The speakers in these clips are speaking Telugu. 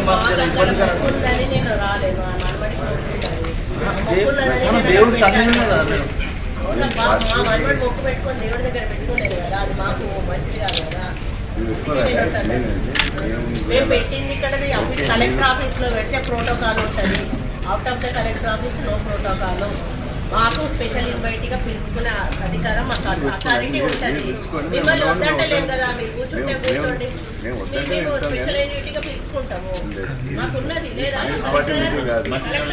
మాకు జర ఇబ్బందికరంగా ఉంది. మొక్కున్నదని నేను రాలేను ఆ మనబడి మొక్కున్నది. దేవు- మొక్కున్నదని మన నేను దేవుడు రాలేను. సన్నిధి ఉన్నది కదా మేడం అవునా, మా మా మనబడి మొక్కు పెట్టుకొని దేవుడి దగ్గర పెట్టుకోలేదు కదా అది మాకు మంచిది కాదు కదా మేము పెట్టింది ఇక్కడ ఆఫీస్ కలెక్టర్ ఆఫీస్ లో పెడితే ప్రోటోకాల్ ఉంటుంది out of the collector office no protocol మాకు స్పెషల్ ఇన్వైట్ గా పిలుచుకునే అధికారం మాకు అథారిటీ ఉంటుంది మిమ్మల్ని వద్దంటలేం కదా మీరు కూర్చుంటే కూర్చోండి మేము మీ- వద్దంటే మేము చెప్తాం స్పెషల్ కానీ ఇన్వైట్ గా పిలుచుకుంటాము మాకున్నది లేదా పార్టీ మీటింగ్ కాదు.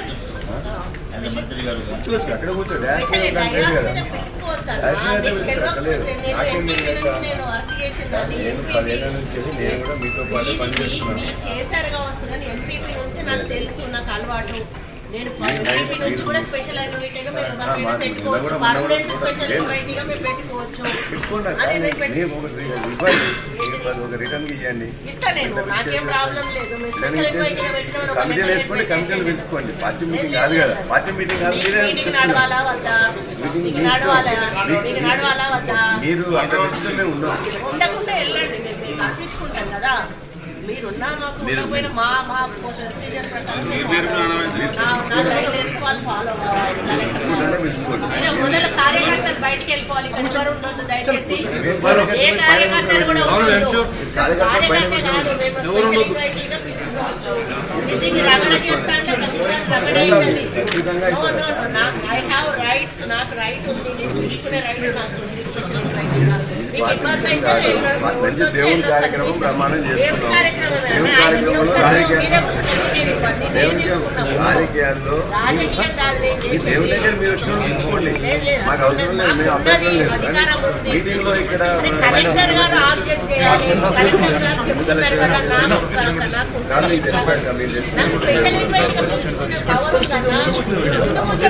కలెక్టర్ అక్కడ కూర్చో డాష్ స్పెషల్ లేదు పిలుచుకోవచ్చు డాష్ అన్న. మీద మీకు పిలుస్తారు, తెలియకపోతే లేదు. నేను నాకేం ఎంపీ తెలియదు. నుంచి నేను వర్క్ చేసిందని నేను ఎంపీ పదేళ్ల నుంచి నేను కూడా మీతో పాటు మీది- పనిచేస్తున్నాను మీ- మీ చేశారు కావచ్చు కానీ ఎంపీపీ నుంచి నాకు తెలుసు నాకు అలవాటు నేను మీరు- ఎంపీపీ నుంచి మీరు- కూడా స్పెషల్ ఇన్వైటీగా మేము ఆ, దాని మీద మాకు పెట్టుకోవచ్చు నిన్న కూడా- మొన్న కూడా పర్మనెంట్ స్పెషల్ లేదు. ఇన్వైటీగా మేము పెట్టుకోవచ్చు పెట్టుకోండి అది కానీ నేను పెట్టు- మేము ఒకటి ఇవ్వండి మీరు ఒక రిటర్న్ ఇవ్వండి ఇస్తా నేను నాకేం ప్రాబ్లం లేదు మీరు రిటర్న్ స్పెషల్ ఇచ్చేసి ఇన్వైటీగా పెట్టిన వాళ్ళు ఒక కమిటీలు letter వేసుకోండి పెట్టేసి కమిటీలు పిలుచుకోండి పార్టీ మీటింగ్ లేదు, కాదు కదా లేదు. పార్టీ మీటింగ్ కాదు మీ- మీరే మీటింగ్ తీసుకున్నారు. నడవాలా వద్దా మీటింగ్ మీకు మీ ఇష్టం. నడవాలా మీ- మీకు నడవాలా వద్దా మీరు అంత ఇష్టమే ఉన్నాం ఉండకుండా వెళ్ళండి మేము మేము పట్టించుకుంటాం కదా మీరున్నా మాకు ఉండకపోయినా మా మా ప్రొసీజర్ ప్రకారం మేము follow అవ్వాలి. నా- నా గైడెన్స్ వాళ్ళు ఫాలో కావాలి కూర్చోండి పిలుచుకోండి అయినా మొదలు కార్యకర్తలు బయటికి వెళ్ళిపోవాలి ఇక్కడ ఎవరు ఉండొద్దు దయచేసి వాళ్ళు ఏ కార్యకర్తలు కూడా ఉండొద్దు కార్యకర్తలు బయట కార్యకర్త కాదు మేము స్పెషల్ ఇన్వైటీగా పిలుచుకోవచ్చు మీటింగ్ రగడ చేస్తా అంటే ప్రతిసారి రగడ అవుతుంది ఖచ్చితంగా No, అవుతుంది. no, no. నాకు ఐ హావ్ రైట్స్ నాకు రైట్ ఉంది నేను తీసుకునే రైట్ నాకు ఉంది స్పెషల్ ఇన్వైటీగా. మీకు పార్టీ ఇబ్బంది మీటింగ్ అయితే కాదు వెళ్ళండి. మాకు మంచి దేవుని కార్యక్రమం బ్రహ్మాండం దేవుని చేస్తున్నాం కార్యక్రమమే. దేవుని ఆయన కార్యక్రమంలో దేవుని రాజకీయ మీరే కూర్చొని నేను ఇబ్బంది, నేను దేవునికి తీసుకున్నాము. రాజకీయాల్లో రాజకీయం కాదు నేను మీ చేసేది. దేవుని దగ్గర మీరు వచ్చిన తీసుకోండి లేదు, లేదు. మాకు అవసరం లేదు మేము అభ్యంతరం లేదు అధికారం ఉంది. మీటింగ్ లో ఇక్కడ కానీ కలెక్టర్ గారు ఆబ్జెక్ట్ చేయాలి కలెక్టర్ గారు చెప్తున్నారు కదా నాకు నాకు కాదు మీకు చెప్పాడు కదా, మీరు నాకు తెలుసు. స్పెషల్ ఇన్వైట్ గా పిలుచుకునే పవర్ ఉందన్నా ముందు ముందు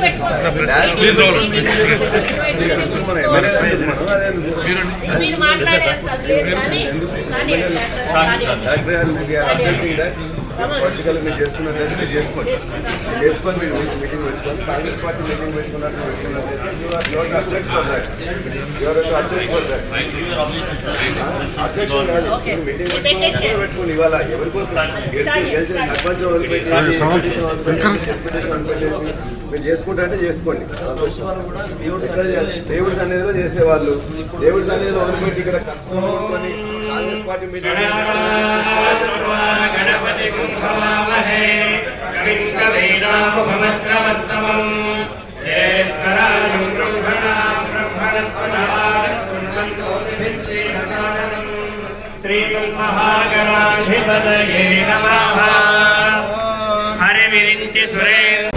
పెట్టుకోవచ్చు మన ఎమ్మెల్యే మనం అదే ఎందుకు? మీరు మాట్లాడేది కాదు లేదు కానీ కానీ డాక్టర్ గారు మీకు అభ్యర్థి ఈడ పొలిటికల్ మీరు చేసుకున్నట్లయితే మీరు చేసుకోండి మీరు చేసుకొని మీరు మీటింగ్ పెట్టుకోండి కాంగ్రెస్ పార్టీ మీటింగ్ పెట్టుకున్నట్టు పెట్టుకున్నట్లయితే ఎవరు అధ్యక్ష ఎవరైతే అధ్యక్ష అధ్యక్షుడు కాదు Okay. మీటింగ్ పెట్టుకుని అందరూ పెట్టుకుని ఇవాళ ఎవరి కోసం గెలిచి- గెలిచిన సర్పంచ్ వదిలిపెట్టేసి, ఎంపీటీసీ వదిలిపెట్టేసి, ఎంపీటీసీ వదిలిపెట్టేసి మీరు చేసుకుంటా అంటే చేసుకోండి ఎక్కడ చేయాలి? దేవుడి సన్నిధిలో చేసేవాళ్ళు దేవుడి సన్నిధిలో వదిలిపెట్టి ఇక్కడ కష్టం కొనుక్కొని కాంగ్రెస్ పార్టీ మీటింగ్ గణపతి కుంభమామహే కవిం కవీనాముఖమస్రవస్తమం జ్యేష్ఠరాజం బ్రహ్మణాం బ్రహ్మణస్పదారస్కుర్వంతోతిభిశ్రీరసాదనం శ్రీమన్మహాగణాధిపతయే నమః హరివిరించి సురేంద్ర